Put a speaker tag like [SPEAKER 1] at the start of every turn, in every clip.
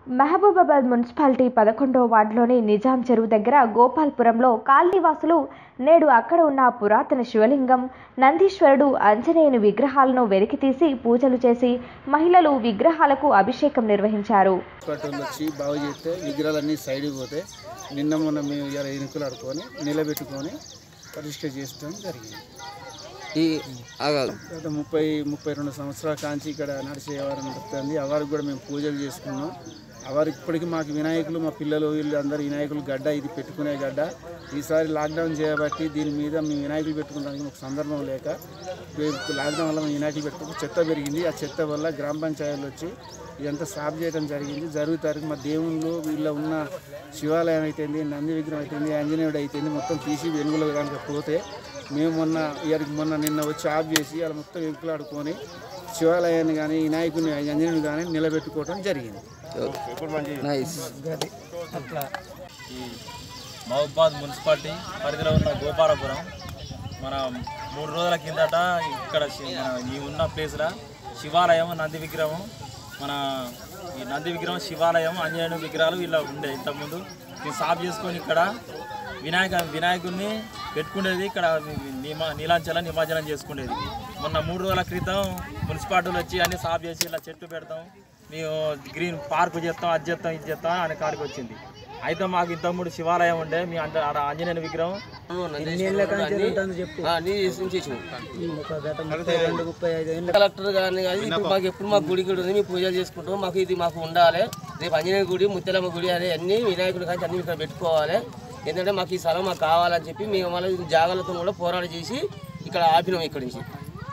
[SPEAKER 1] Mahabubabad municipality పదకొండో వార్డులోని నిజాం చెరువు దగ్గర గోపాల్పురంలో కాలనీవాసులు నేడు అక్కడ ఉన్న పురాతన శివలింగం నందీశ్వరుడు ఆంజనేయుని విగ్రహాలను వెలికితీసి పూజలు చేసి మహిళలు విగ్రహాలకు అభిషేకం నిర్వహించారు
[SPEAKER 2] పట్టులు వచ్చి బాగు చేస్తే విగ్రహాలన్నీ సైడ్కి పోతే నిన్న మొన్న మేము ఇలా ఎన్నికలు ఆడుకొని నిలబెట్టుకొని ప్రతిష్ట చేస్తాం జరిగింది
[SPEAKER 3] ఈ ఆగాదు
[SPEAKER 2] గత ముప్పై ముప్పై రెండు సంవత్సరాల కాంచి ఇక్కడ నడిచే వారు నడుస్తుంది అవారికి కూడా మేము పూజలు చేసుకున్నాం అవారు ఇప్పటికీ మాకు వినాయకులు మా పిల్లలు వీళ్ళు అందరు వినాయకులు గడ్డ ఇది పెట్టుకునే గడ్డ ఈసారి లాక్డౌన్ చేయబట్టి దీని మీద మేము వినాయకులు పెట్టుకోవడానికి ఒక సందర్భం లేక రేపు లాక్డౌన్ వల్ల మేము వినాయకులు పెట్టుకుంటే చెత్త పెరిగింది ఆ చెత్త వల్ల గ్రామ పంచాయతీలు వచ్చి ఇదంతా సాఫ్ చేయడం జరిగింది జరుగుతారు మా దేవుళ్ళు వీళ్ళ ఉన్న శివాలయం అయితేంది నంది విగ్రహం అయితేంది ఆంజనేయుడు అయితేంది మొత్తం తీసి వెనుగులు కనుక పోతే మేము మొన్న ఇయర్కి మొన్న నిన్న వచ్చి ఆఫ్ చేసి అలా మొత్తం వెనుకలాడుకొని శివాలయాన్ని కానీ వినాయకుని ఆంజనేయుని కానీ నిలబెట్టుకోవడం జరిగింది
[SPEAKER 3] నైస్
[SPEAKER 4] ఈ మహబాద్ మున్సిపాలిటీ పరిధిలో ఉన్న గోపాలపురం మన మూడు రోజుల కిందట ఇక్కడ శి- మన ఈ ఉన్న ప్లేస్లో శివాలయం నంది విగ్రహం మన ఈ నంది విగ్రహం శివాలయం ఆంజనేయుని విగ్రహాలు ఇలా ఉండే ఇంతకుముందు ఇది సాఫ్ చేసుకొని ఇక్కడ వినాయక వినాయకుడిని పెట్టుకునేది ఇక్కడ నిమా నీలాంచల నిమజ్జనం చేసుకునేది మొన్న మూడు రోజుల క్రితం మున్సిపాలిటీలు వచ్చి అన్ని సాఫ్ చేసి ఇలా చెట్టు పెడతాం మేము గ్రీన్ పార్క్ చేస్తాం అది చేస్తాం ఇది చేస్తాం అని కాడికి వచ్చింది అయితే మాకు ఇంతకుముందు శివాలయం ఉండే మీ అంత ఆడ ఆంజనేయుని విగ్రహం
[SPEAKER 3] కలెక్టర్ గారిని కానీ ఇప్పుడు మాకు ఎప్పుడు మాకు గుడి గుడి ఉంది మేము పూజలు చేసుకుంటాం మాకు ఇది మాకు ఉండాలి రేపు ఆంజనేయ గుడి ముత్యాలమ్మ గుడి అనే అన్ని వినాయకుడు కానీ అన్ని ఇక్కడ పెట్టుకోవాలి ఎందుకంటే మాకు ఈ స్థలం మాకు కావాలని చెప్పి మేము మళ్ళీ జాగాలతో కూడా పోరాటం చేసి ఇక్కడ ఆపినాం ఇక్కడి నుంచి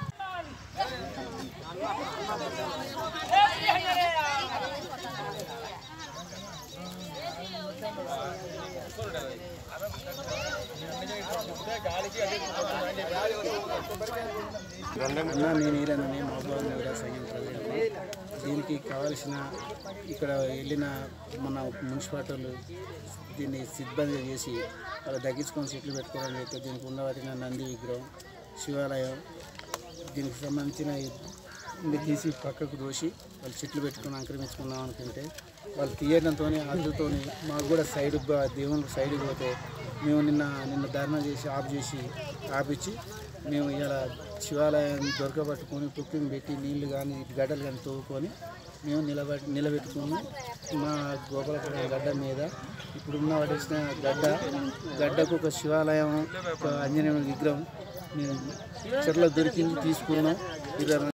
[SPEAKER 2] అన్న నేను ఈరనని మహబూబ్ నగర సంఘం ప్రజలకు దీనికి కావాల్సిన ఇక్కడ వెళ్ళిన మన మున్సిపాలిటీలు దీన్ని సిబ్బంది చేసి అలా తగ్గించుకొని చెట్లు పెట్టుకోవడం అయితే దీనికి ఉన్న వాటిని నంది విగ్రహం శివాలయం దీనికి సంబంధించిన ఇది తీసి పక్కకు దోసి వాళ్ళు చెట్లు పెట్టుకొని ఆక్రమించుకుందాం అనుకుంటే వాళ్ళు తీయడంతో అందుతో మాకు కూడా సైడ్ దేవుని సైడ్ పోతే మేము నిన్న నిన్న ధర్నా చేసి ఆఫ్ చేసి ఆపిచ్చి మేము ఇలా శివాలయం దొరకబట్టుకొని కుక్కింగ్ పెట్టి నీళ్లు కానీ గడ్డలు కానీ తవ్వుకొని మేము నిలబెట్టి నిలబెట్టుకొని మా గోపాలపురం గడ్డ మీద ఇప్పుడున్న పడేసిన గడ్డ గడ్డకు ఒక శివాలయం ఒక ఆంజనేయుని విగ్రహం మేము చెట్ల దొరికింది తీసుకున్నాం ఇద్దరు